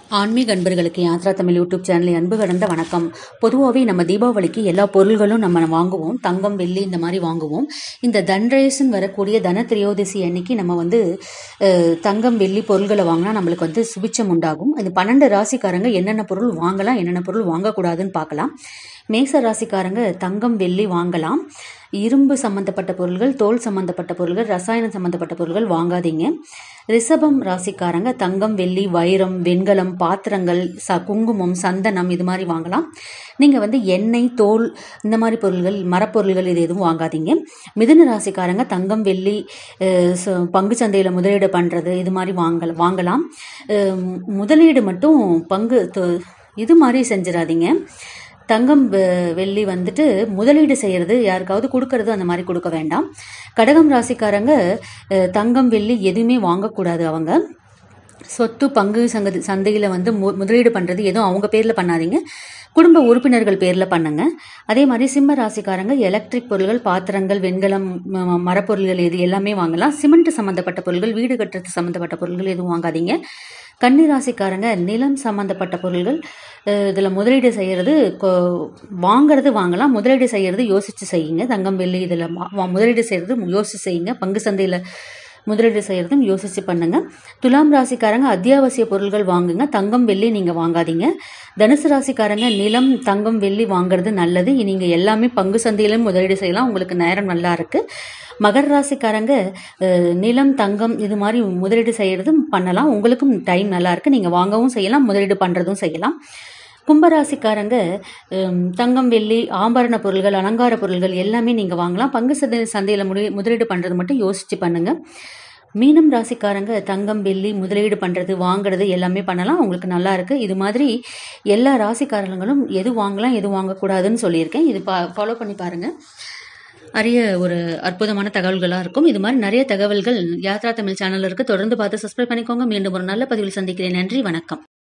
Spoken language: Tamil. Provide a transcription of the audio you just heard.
ஆன்மீக அன்பர்களுக்கு யாத்ரா தமிழ் யூடியூப் சேனலில் அன்பு கடந்த வணக்கம் பொதுவாகவே நம்ம தீபாவளிக்கு எல்லா பொருள்களும் நம்ம வாங்குவோம் தங்கம் வெள்ளி இந்த மாதிரி வாங்குவோம் இந்த தன்ரேசன் வரக்கூடிய தன திரையோதசி அன்னைக்கு நம்ம வந்து அஹ், தங்கம் வெள்ளி பொருள்களை வாங்கினா நம்மளுக்கு வந்து சுபிச்சம் உண்டாகும் இந்த பன்னெண்டு ராசிக்காரங்க என்னென்ன பொருள் வாங்கலாம் என்னென்ன பொருள் வாங்கக்கூடாதுன்னு பார்க்கலாம் மேச ராசிக்காரங்க தங்கம் வெள்ளி வாங்கலாம் இரும்பு சம்பந்தப்பட்ட பொருள்கள் தோல் சம்பந்தப்பட்ட பொருள்கள் ரசாயனம் சம்பந்தப்பட்ட பொருள்கள் வாங்காதீங்க ரிஷபம் ராசிக்காரங்க தங்கம் வெள்ளி வைரம் வெண்கலம் பாத்திரங்கள் ச குங்குமம் சந்தனம் இது மாதிரி வாங்கலாம் நீங்கள் வந்து எண்ணெய் தோல் இந்த மாதிரி பொருள்கள் மரப்பொருள்கள் இது எதுவும் வாங்காதீங்க மிதுன ராசிக்காரங்க தங்கம் வெள்ளி அஹ், ச- பங்கு சந்தையில் முதலீடு பண்ணுறது இது மாதிரி வாங்கல வாங்கலாம் அஹ், முதலீடு மட்டும் பங்கு தொ- இது மாதிரி செஞ்சிடாதீங்க தங்கம் வெ- வெள்ளி வந்துட்டு முதலீடு செய்யறது யாருக்காவது கொடுக்கறது அந்த மாதிரி கொடுக்க வேண்டாம் கடகம் ராசிக்காரங்க அஹ், தங்கம் வெள்ளி எதுவுமே வாங்கக்கூடாது அவங்க சொத்து பங்கு சங்க சந்தையில் வந்து மு முதலீடு பண்ணுறது எதுவும் அவங்க பேரில் பண்ணாதீங்க குடும்ப உறுப்பினர்கள் பேரில் பண்ணுங்க அதே மாதிரி சிம்ம ராசிக்காரங்க எலக்ட்ரிக் பொருள்கள் பாத்திரங்கள் வெண்கலம் ம- ம- மரப்பொருள்கள் இது எல்லாமே வாங்கலாம் சிமெண்ட் சம்மந்தப்பட்ட பொருள்கள் வீடு கட்டுறது சம்மந்தப்பட்ட பொருள்கள் எதுவும் வாங்காதீங்க கன்னி ராசிக்காரங்க நிலம் சம்மந்தப்பட்ட பொருள்கள் இதில் முதலீடு செய்கிறது வாங்குறது வாங்கலாம் முதலீடு செய்கிறது யோசித்து செய்யுங்க தங்கம் வெள்ளி இதில் முதலீடு செய்கிறது யோசித்து செய்யுங்க பங்கு சந்தையில் முதலீடு செய்கிறதும் யோசித்து பண்ணுங்க துலாம் ராசிக்காரங்க அத்தியாவசிய பொருள்கள் வாங்குங்க தங்கம் வெள்ளி நீங்கள் வாங்காதீங்க தனுசு ராசிக்காரங்க நிலம் தங்கம் வெள்ளி வாங்குறது நல்லது நீங்கள் எல்லாமே பங்கு சந்தையிலும் முதலீடு செய்யலாம் உங்களுக்கு நேரம் நல்லா இருக்கு மகர ராசிக்காரங்க அஹ், நிலம் தங்கம் இது மாதிரி முதலீடு செய்கிறதும் பண்ணலாம் உங்களுக்கும் டைம் நல்லா இருக்கு நீங்கள் வாங்கவும் செய்யலாம் முதலீடு பண்ணுறதும் செய்யலாம் கும்பராசிக்காரங்க ஹம், தங்கம் வெள்ளி ஆபரண பொருள்கள் அலங்கார பொருள்கள் எல்லாமே நீங்கள் வாங்கலாம் பங்கு சந்தை சந்தையில் முடி முதலீடு பண்ணுறது மட்டும் யோசித்து பண்ணுங்க மீனம் ராசிக்காரங்க தங்கம் வெள்ளி முதலீடு பண்ணுறது வாங்குறது எல்லாமே பண்ணலாம் உங்களுக்கு நல்லா இருக்கு இது மாதிரி எல்லா ராசிக்காரங்களும் எது வாங்கலாம் எது வாங்கக்கூடாதுன்னு சொல்லியிருக்கேன் இது பா ஃபாலோ பண்ணி பாருங்க அரிய ஒரு அற்புதமான தகவல்களாக இருக்கும் இது மாதிரி நிறைய தகவல்கள் யாத்ரா தமிழ் சேனலில் இருக்கு தொடர்ந்து பார்த்து சப்ஸ்கிரைப் பண்ணிக்கோங்க மீண்டும் ஒரு நல்ல பதிவில் சந்திக்கிறேன் நன்றி வணக்கம்